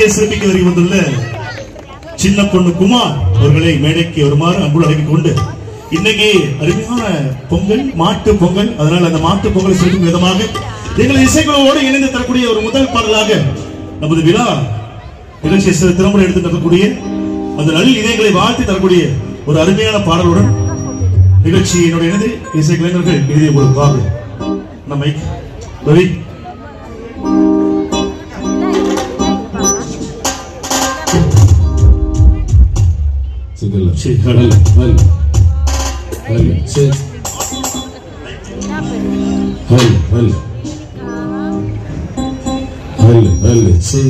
நிகழ்ச்சியை சிறப்பிக்க வருகை வந்துள்ள சின்ன பொண்ணு குமார் அவர்களை மேடைக்கு வருமாறு அன்புடன் அழைத்துக் கொண்டு இன்னைக்கு அருமையான பொங்கல் மாட்டு பொங்கல் அதனால் அந்த மாட்டு பொங்கலை சிறப்பிக்கும் விதமாக எங்கள் இசைக்குழுவோடு இணைந்து தரக்கூடிய ஒரு முதல் பாடலாக நமது விழா நிகழ்ச்சியை சிறு திறமுறை எடுத்து தரக்கூடிய அந்த நல்ல இதயங்களை வாழ்த்தி தரக்கூடிய ஒரு அருமையான பாடலுடன் நிகழ்ச்சியினுடைய இணைந்து இசை கலைஞர்கள் எழுதிய ஒரு பாடல் நம்மை ரவி Sigala. சரி, Hal, hal. Hal, sit. Hal, hal. Hal, hal, sit.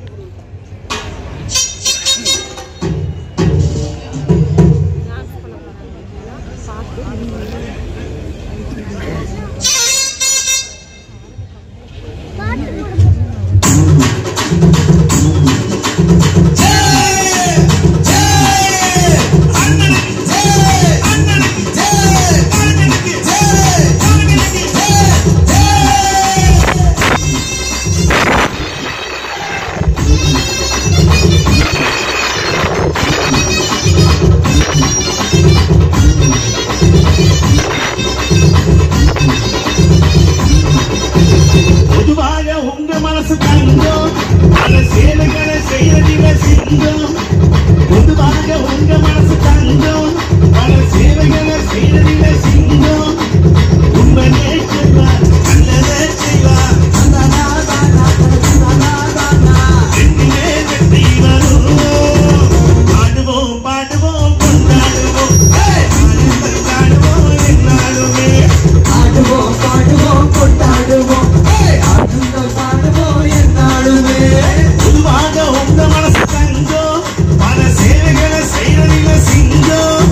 பொதுவாக உங்க மனசு தங்கம் பல சேவைகளை செய்யறதில சிங்கம் பொதுவாக உங்க மனசு தங்கம் பல சேவைகளை செய்யறதில சிங்கம் உண்மையே செய்வார் நல்லதே செய்வார் எங்குமே வெற்றி வரும் ஆடுவோம் பாடுவோம் கொண்டாடுவோம் ஆனந்தம் காணுவோம் என்னாலுமே ஆடுவோம் பாடுவோம் கொண்டாடுவோம் ஆனந்தம் பாடுவோம் என்னாலுமே பொதுவாக உங்க மனசு தங்கம் பல சேவைகளை செய்யறதில சிங்கம்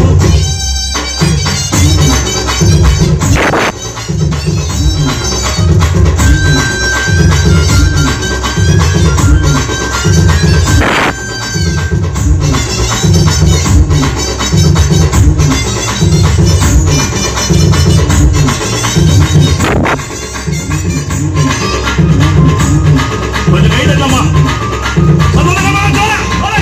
கொஞ்சம் கை தட்டலாமா சந்தோஷமா போல போல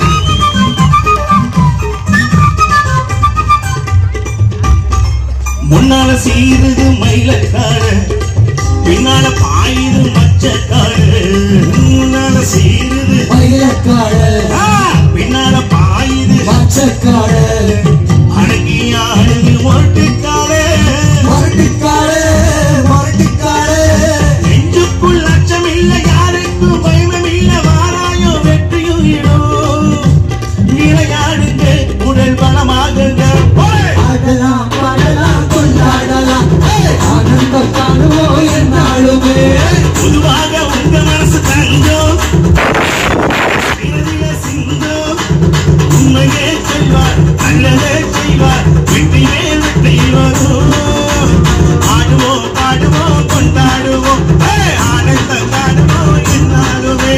முன்னால சீருது மயிலக்காடு பின்னால பாயுது மச்சக்காடு முன்னால சீருது மயிலக்காடு ஆ, பின்னால பாயுது மச்சக்காடு அடக்கி ஆடுது ஓட்டுக்காடு மரட்டுக்காடு மரட்டுக்காடு நெஞ்சுக்குள் அச்சம் இல்ல யாருக்கும் பயமும் இல்ல வாராயோ வெற்றியும் இடும் விளையாடுங்க உடல் பலமாகுங்க போலே! ஆடலாம் பாடலாம் கொண்டாடலாம் ஆனந்தம் காணுவோம் என்னாலுமே பொதுவாக உங்க மனசு தங்கம் இறுதிய சிங்கம் உண்மையே செய்வார் நல்லதே செய்வார் வெற்றியே வெற்றி வரும் ஆடுவோம் பாடுவோம் கொண்டாடுவோம் ஏய், ஆனந்தம் காணுவோம் என்னாலுமே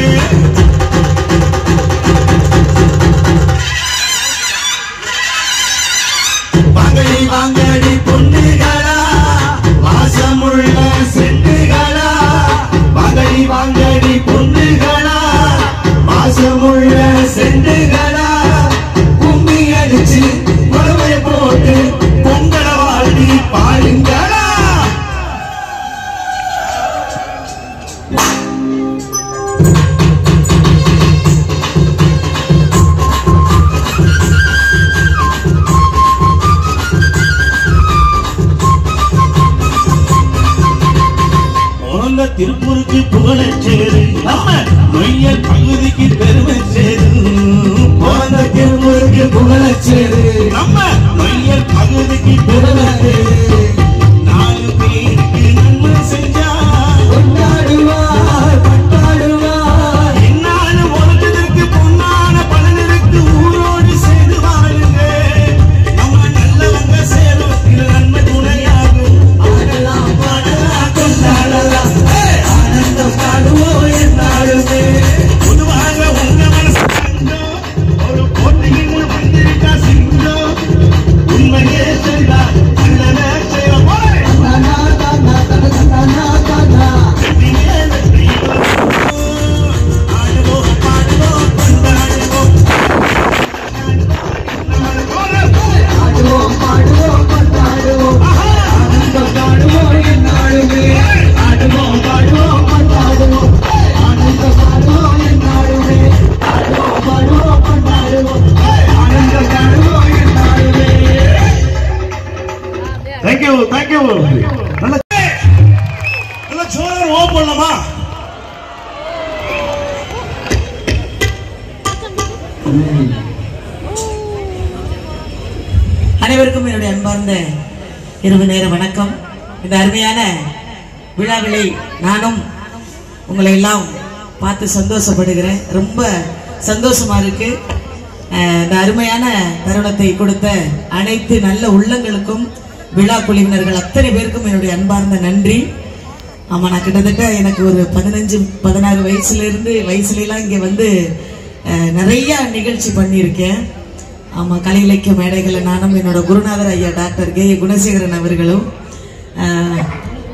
வாங்கடி வாங்கடி பொண்ணுகளா வாசமுள்ள செண்டுகளா வாங்கடி வாங்கடி பொண்ணுகளா வாசமுள்ள செண்டுகளா கும்மி அடிச்சு குழவைய போட்டு பொங்கல வாழ்டி பாருங்களா பிறந்த திருப்பூருக்கு புகழச்சேரு நம்ம நொய்யல் பகுதிக்கு பெருமை சேரு பிறந்த திருப்பூருக்கு புகழச்சேரு நம்ம நொய்யல் பகுதிக்கு பெருமை சேரு நாலு பேருக்கு நன்மை செஞ்சா கொண்டாடுவார் கொண்டாடுவார் என்னாலும் உலகத்திற்கு பொன்னான பலனிற்கு ஊரோடு சேர்ந்து வாழுங்க நம்ம நல்லவங்க சேரும் இது நன்மை துணையாகும் ஆடலாம் பாடலாம் கொண்டாடலாம் ஆனந்தம் காணுவோம் என்னாலுமே பொதுவாக உங்க மனசு தங்கம், ஒரு போட்டியில் வந்திருக்கா சிங்கம் உண்மையே தேங்க்யூ தேங்க்யூ நல்ல நல்ல ஜோரா ஓ பண்ணலாமா அனைவருக்கும் என்னுடைய அன்பார்ந்த இரவு நேர வணக்கம் இந்த அருமையான விழாவிலை நானும் உங்களை எல்லாம் பார்த்து சந்தோஷப்படுகிறேன் ரொம்ப சந்தோஷமா இருக்கு அஹ் இந்த அருமையான தருணத்தை கொடுத்த அனைத்து நல்ல உள்ளங்களுக்கும் விழா குழுவினர்கள் அத்தனை பேருக்கும் என்னுடைய அன்பார்ந்த நன்றி ஆமா நான் கிட்டத்தட்ட எனக்கு ஒரு பதினஞ்சு பதினாறு வயசுல இருந்து வயசுல எல்லாம் இங்க வந்து அஹ், நிறைய நிகழ்ச்சி பண்ணியிருக்கேன் ஆமா கலை இலக்கிய மேடைகளை நானும் என்னோட குருநாதர் ஐயா டாக்டர் கே குணசேகரன் அவர்களும் அஹ்,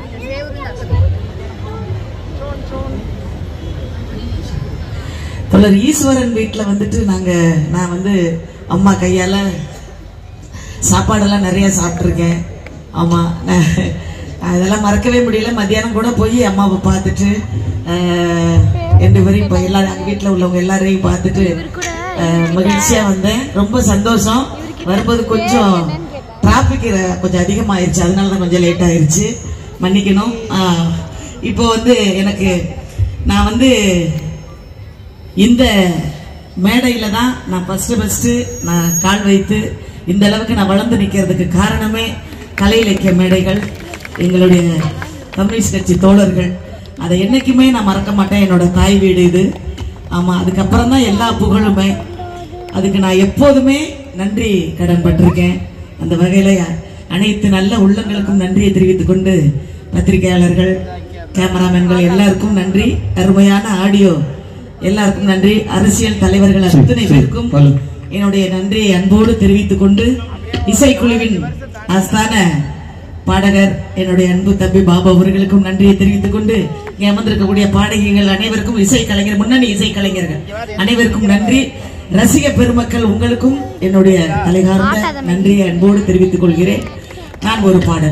தோழர் ஈஸ்வரன் வீட்டுல வந்துட்டு நாங்க நான் வந்து அம்மா கையால சாப்பாடெல்லாம் நிறைய சாப்பிட்ருக்கேன் ஆமா நான் அதெல்லாம் மறக்கவே முடியல மத்தியானம் கூட போய் அம்மாவை பார்த்துட்டு ஆஹ், ரெண்டு பேரையும் இப்போ எல்லாரும் எங்கள் வீட்டில் உள்ளவங்க எல்லாரையும் பார்த்துட்டு ஆஹ், மகிழ்ச்சியா வந்தேன் ரொம்ப சந்தோஷம் வரும்போது கொஞ்சம் டிராபிக் கொஞ்சம் அதிகமாயிருச்சு அதனால தான் கொஞ்சம் லேட் ஆயிருச்சு மன்னிக்கணும் ஆஹ், இப்போ வந்து எனக்கு நான் வந்து இந்த மேடையில தான் நான் ஃபர்ஸ்ட் ஃபர்ஸ்ட் நான் கால் வைத்து இந்த அளவுக்கு நான் வளர்ந்து நிக்கிறதுக்கு காரணமே கலை இலக்கிய மேடைகள் எங்களுடைய கம்யூனிஸ்ட் கட்சி தோழர்கள் அதை என்னைக்குமே நான் மறக்க மாட்டேன் என்னோட தாய் வீடு இது ஆமா அதுக்கப்புறம் தான் எல்லா புகழுமே அதுக்கு நான் எப்போதுமே நன்றி கடன் பட்டிருக்கேன் அந்த வகையில அனைத்து நல்ல உள்ளங்களுக்கும் நன்றியை தெரிவித்துக் கொண்டு பத்திரிகையாளர்கள் கேமராமேன்கள் எல்லாருக்கும் நன்றி அருமையான ஆடியோ எல்லாருக்கும் நன்றி அரசியல் தலைவர்கள் அத்தனை பேருக்கும் என்னுடைய நன்றியை அன்போடு தெரிவித்துக் கொண்டு இசைக்குழுவின் ஆஸ்தான பாடகர் என்னுடைய அன்பு தம்பி பாபா அவர்களுக்கும் நன்றியை தெரிவித்துக் கொண்டு இங்கே அமர்ந்திருக்கக்கூடிய பாடகிகள் அனைவருக்கும் இசை கலைஞர் முன்னணி இசை கலைஞர்கள் அனைவருக்கும் நன்றி ரசிக பெருமக்கள் உங்களுக்கும் என்னுடைய தலைகார்ந்த நன்றியை அன்போடு தெரிவித்துக் கொள்கிறேன் நான் ஒரு பாடல்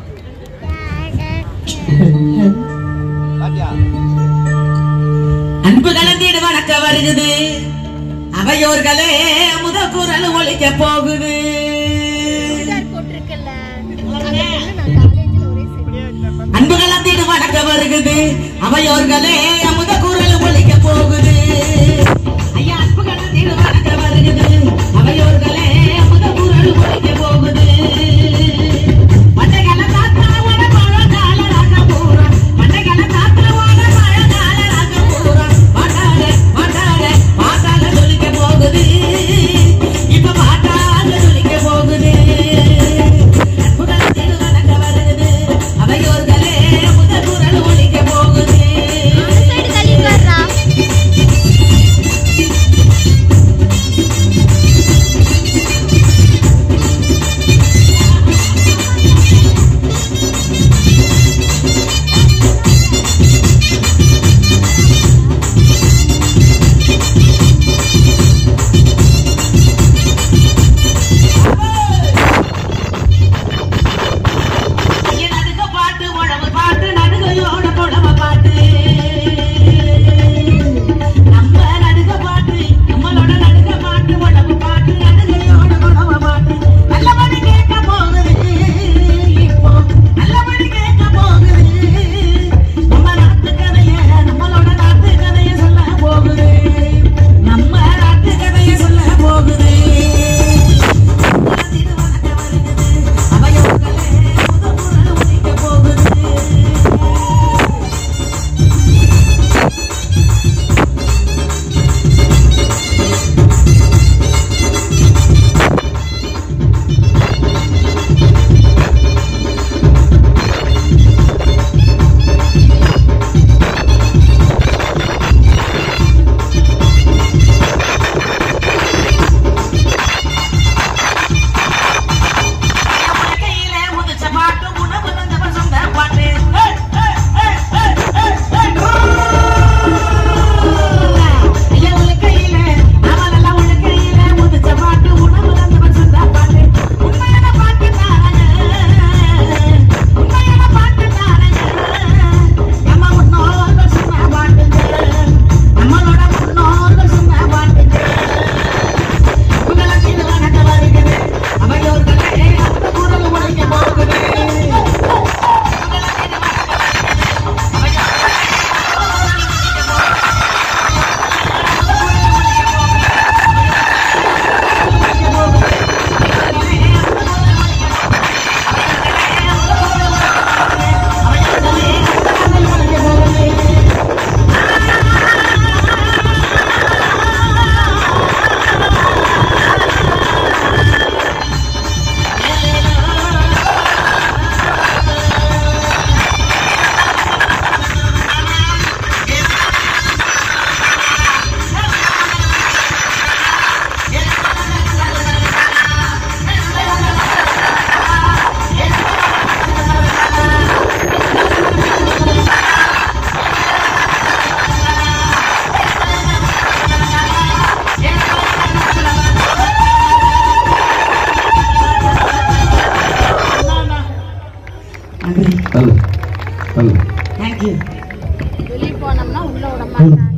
அன்பு கலந்தீடு வணக்க வருகுது அவையோர்களே அமுத குரல் ஒழிக்க போகுது போட்டிருக்கல நான் காலேஜ்ல ஒரே சரி அன்பு கலந்தீடு வணக்க வருகுது அவையோர்களே அமுத குரல் ஒழிக்க போகுது ஐயா அன்பு கலந்தீடு வணக்க வருகுது அவையோர்களே அமுத குரல் ஒழிக்க போகுது மண்டைகள காத்தாவோட மழை கால பூரா மண்டைகள காத்தாவோட மழை கால பூரா பாட்டாட பாட்டாட பாட்டால சொல்லிக்க போகுது இப்ப பாட்டால சொல்லிக்க போகுது அற்புதத்தில் வணங்க வருகுது அவையோர்களே முதல் குரல் ஒழிக்க போகுது அந்த சைடு நன்றி ஹலோ ஹலோ தேங்க்யூ வெளியே போனோம்னா உள்ள விட மாட்டாங்க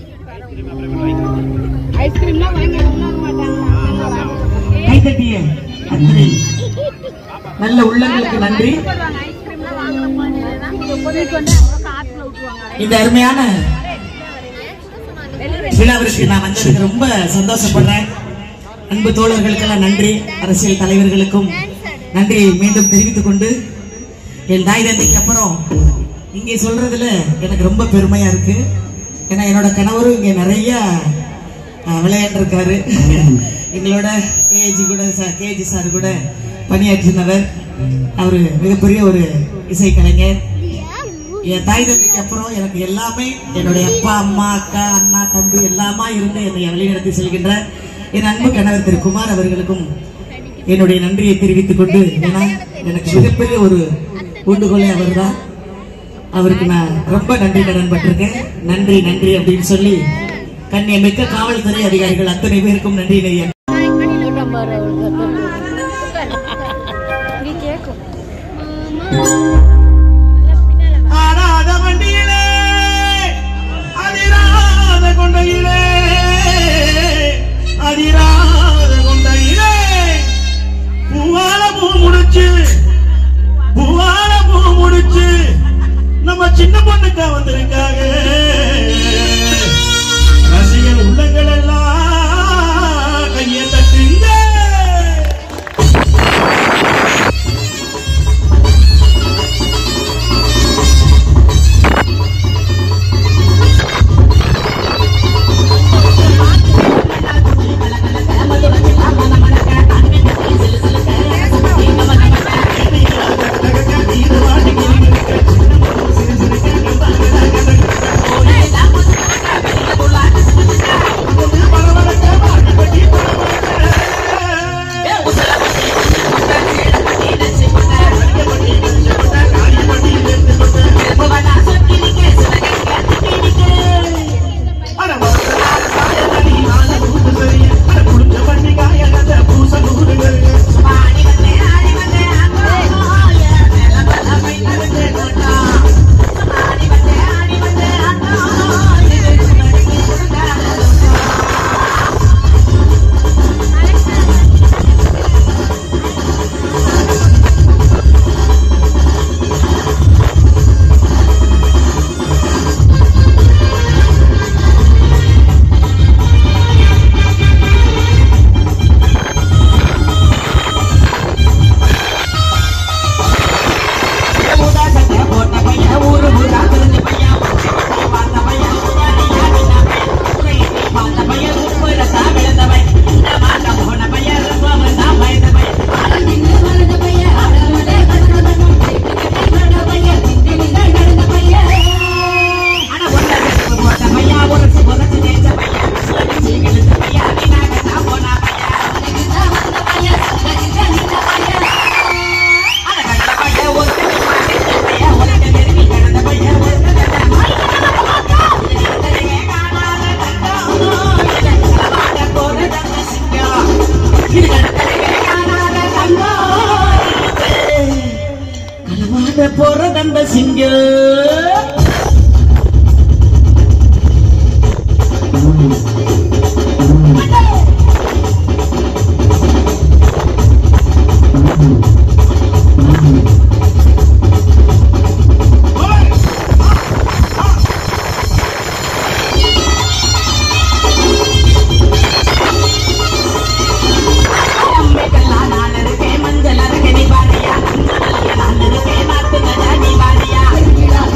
ஐஸ்கிரீம்லாம் வாங்கி உள்ள விட மாட்டாங்க கைத்தட்டிய நன்றி நல்ல உள்ளங்களுக்கு நன்றி ஐஸ்கிரீம்லாம் வாங்க மாட்டேன்னா கூட்டிட்டு வந்து அப்புறம் காத்துல விட்டுருவாங்க இந்த அருமையான விழாவிற்கு நான் வந்ததுக்கு ரொம்ப சந்தோஷப்படுறேன் அன்பு தோழர்களுக்கெல்லாம் நன்றி அரசியல் தலைவர்களுக்கும் நன்றி மீண்டும் தெரிவித்துக் கொண்டு என் தாய் தந்தைக்கு அப்புறம் இங்கே சொல்றதுல எனக்கு ரொம்ப பெருமையா இருக்கு ஏன்னா என்னோட கணவரும் இங்க நிறைய அஹ், விளையாண்டிருக்காரு எங்களோட கேஜி கூட கேஜி சார் கூட பணியாற்றினவர் அவரு மிகப்பெரிய ஒரு இசைக்கலைஞர் என் தாய் தந்தைக்கு அப்புறம் எனக்கு எல்லாமே என்னுடைய அப்பா அம்மா அக்கா அண்ணா தம்பி எல்லாமா இருந்து என்னை வழிநடத்தி செல்கின்ற என் அன்பு கணவர் திரு குமார் அவர்களுக்கும் என்னுடைய நன்றியை தெரிவித்துக் கொண்டு ஏன்னா எனக்கு மிகப்பெரிய ஒரு ஊண்டுகோலை அவர்தான் அவருக்கு நான் ரொம்ப நன்றி கடன் பட்டிருக்கேன் நன்றி நன்றி அப்படின்னு சொல்லி கண்ணிய மிக்க காவல்துறை அதிகாரிகள் அத்தனை பேருக்கும் நன்றி நெய்ய இங்க கேக்கும் ஆடாத வண்டியிலே அதிராத கொண்டையிலே அதிராத கொண்டையிலே பூவால பூ முடிச்சு பூவால பூ முடிச்சு நம்ம சின்ன பொண்ணுக்கா வந்திருக்காங்க ரசிகர் உள்ளங்கள் எல்லாம் கையை தட்டுங்க போற தந்த சிங்க மஞ்சள் அரகணி பாரியா நான் இருக்கேன் நாத்து நீ பாரியா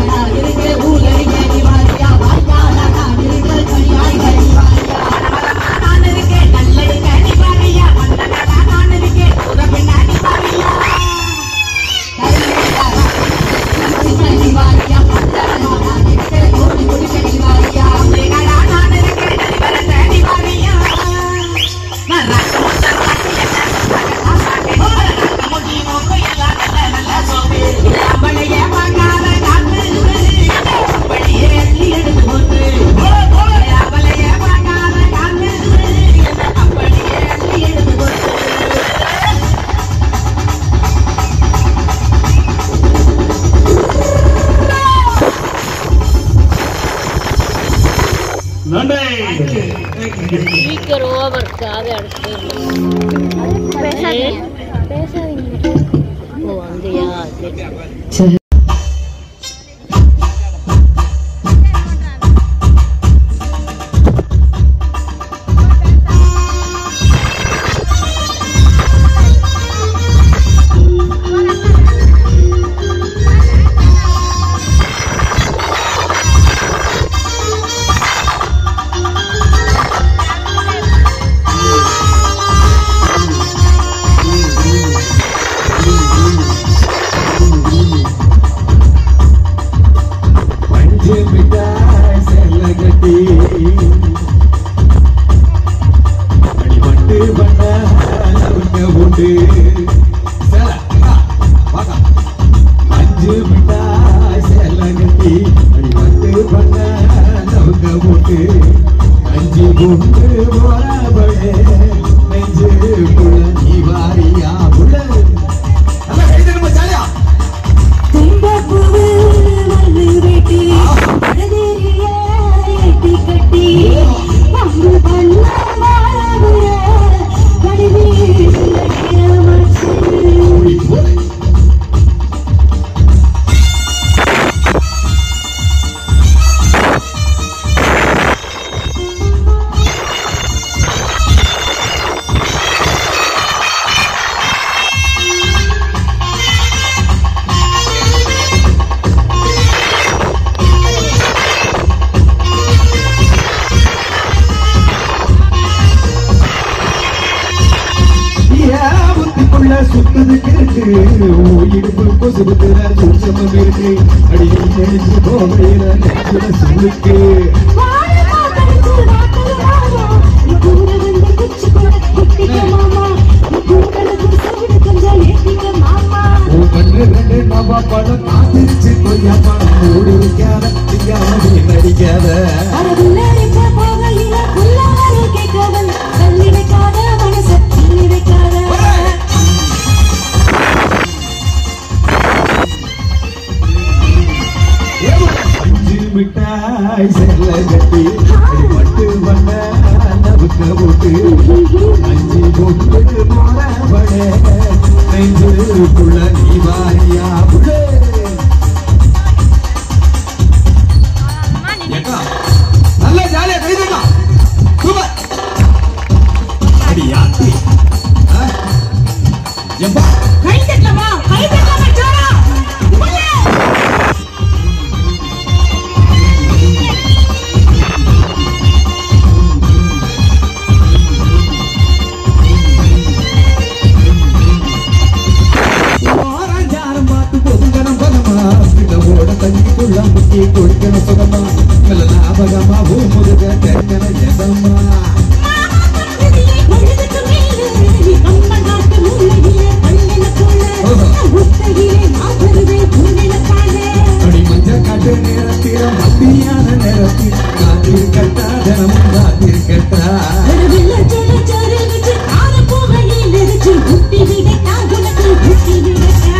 ஓவர் அது அடுத்து பேசாதீங்க பேசாதீங்க ஓ அங்கேயா சரி பஞ்சு மிட்டாய் செல்ல கட்டி அடிபட்டு பண்ண அவங்க உண்டு சேல, இந்தா, வாக்கா. பஞ்சு மிட்டாய் செல்ல கட்டி அடிபட்டு பண்ண அவங்க உண்டு கஞ்சி குண்டு போறவளே நெஞ்சு புள்ள நீ வாரியா புள்ள நல்லா கை தட்டுமா ஜாலியா தும்பப்பூவு வந்து வெட்டி அழகேறிய எட்டி கட்டி அம்பு பண்ண மாறவுற வடிவீடு மச்சு ஓடி போடு ஏன் புத்திக்குள்ள சுத்துது கேட்டு இடுப்பு கொசுபுத்துல சூட்சமம் இருக்கு அடியை நெளிச்சு போகையில நெஞ்சுல சுளுக்கு வாழ காத்தடிச்சு வாக்கல் மாமா நீ கூட வந்து குச்சி கூட குட்டிக்க மாமா நீ கூட்டலுக்கு சவுடு கொஞ்சம் ஏத்திக்க மாமா உன் கண்ணு ரெண்டு நவா படம் காத்திருச்சு கொய்யா படம் மூடி வைக்காத திங்காம நடிக்காத அரபுள்ளரிக்க போகையில புல்லாரு கேட்கவன் தள்ளி வைக்காத மனச தள்ளி வைக்காத அஞ்சு மிட்டாய் செல்ல கட்டி அடி பட்டு பண்ண நவுக்க போட்டு அஞ்சு பொட்டு போறவளே நெஞ்சுக்குள்ள நீ வாரியா புள்ளே ஏக்கா, நல்லா ஜாலியா கை தட்டலாம். சூப்பர். அடி யாத்தி. ஆ? எப்பா? கை தட்டலாமா கை தட்டலாமா ஜோரா உள்ளே ஓராஞ்சாரம் பார்த்து பொதுங்கனம் பதமா. இத ஓட தண்ணிக்குள்ள முக்கி குடிக்கணும் சுகமா. மெல்ல ஞாபகமா ஊ முருக தென்னல எதமா. மனதுக்கு மேலே நீ கம்ப நாட்டு மூலையிலே பள்ளின போல முத்தையிலே நான் வருவேன் பூனில பாலே அடி மஞ்சள் காட்டு நேரத்தில மத்தியான நேரத்தில் காத்திருக்கட்டா தினமும் காத்திருக்கட்டா வில்ல செடி செடி வச்சு கால போகையில் நெரிச்சு புட்டி விடட்டா உனக்கு புட்டி விடட்டா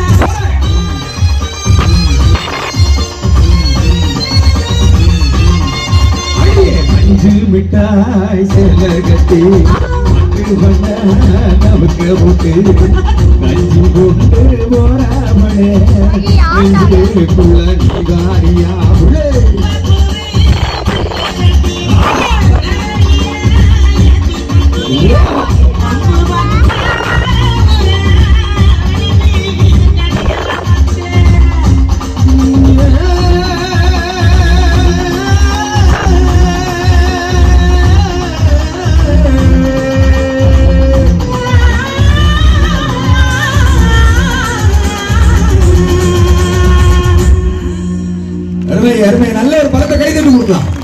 அடியே மஞ்சு மிட்டாய் சேல கட்டி மட்டு பண்ண நமக்கு போட்டு கஞ்சி போட்டு போறாமலே நெஞ்சுக்குள்ள நீ வாரியா புள்ளே அருமை அருமை நல்ல ஒரு பழத்தை கை தட்டி கொடுக்கலாம்